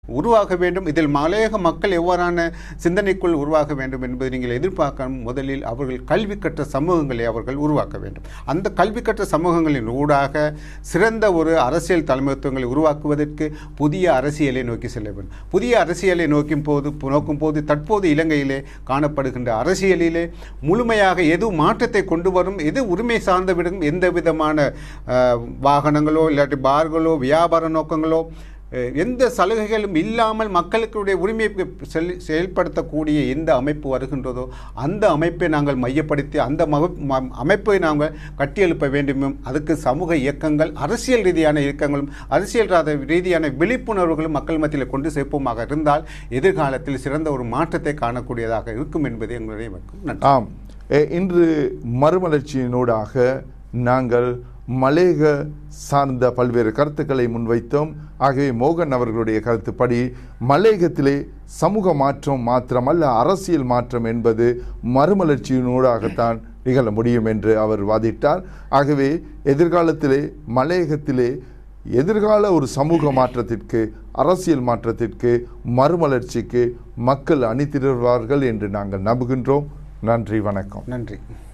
உருவாக வேண்டும் இதில் மலையக மக்கள் எவ்வாறான சிந்தனைக்குள் உருவாக வேண்டும் என்பதை நீங்கள் எதிர்பார்க்கணும் முதலில் அவர்கள் கல்வி கற்ற சமூகங்களை அவர்கள் உருவாக்க வேண்டும் அந்த கல்வி கற்ற சமூகங்களின் ஊடாக சிறந்த ஒரு அரசியல் தலைமைத்துவங்களை உருவாக்குவதற்கு புதிய அரசியலை நோக்கி செல்ல வேண்டும் புதிய அரசியலை நோக்கும் போது நோக்கும் போது தற்போது இலங்கையிலே காணப்படுகின்ற அரசியலிலே முழுமையாக எது மாற்றத்தை கொண்டு வரும் எது உரிமை சார்ந்து விடும் எந்த விதமான அஹ், வாகனங்களோ இல்லாட்டி பார்களோ வியாபார நோக்கங்களோ அஹ், எந்த சலுகைகளும் இல்லாமல் மக்களுடைய உரிமையை செல் செயல்படுத்தக்கூடிய எந்த அமைப்பு வருகின்றதோ அந்த அமைப்பை நாங்கள் மையப்படுத்தி அந்த மவ- ம- அமைப்பை நாங்கள் கட்டியெழுப்ப வேண்டும் அதுக்கு சமூக இயக்கங்கள் அரசியல் ரீதியான இயக்கங்களும் அரசியல் ராத- ரீதியான விழிப்புணர்வுகளும் மக்கள் மத்தியில் கொண்டு சேர்ப்போமாக இருந்தால் எதிர்காலத்தில் சிறந்த ஒரு மாற்றத்தை காணக்கூடியதாக இருக்கும் என்பது எங்களுடைய வணக்கம். நன்றி ஆம் எ- இன்று மறுமலர்ச்சியினூடாக நாங்கள் மலேக சார்ந்த பல்வேறு கருத்துக்களை முன்வைத்தோம் ஆகவே மோகன் அவர்களுடைய கருத்துப்படி மலேகத்திலே சமூக மாற்றம் மாத்திரமல்ல அரசியல் மாற்றம் என்பது மறுமலர்ச்சியினூடாகத்தான் நிகழ முடியும் என்று அவர் வாதிட்டார் ஆகவே எதிர்காலத்திலே மலையகத்திலே எதிர்கால ஒரு சமூக மாற்றத்திற்கு அரசியல் மாற்றத்திற்கு மறுமலர்ச்சிக்கு மக்கள் அணிதிரள்வார்கள் என்று நாங்கள் நம்புகின்றோம் நன்றி வணக்கம் நன்றி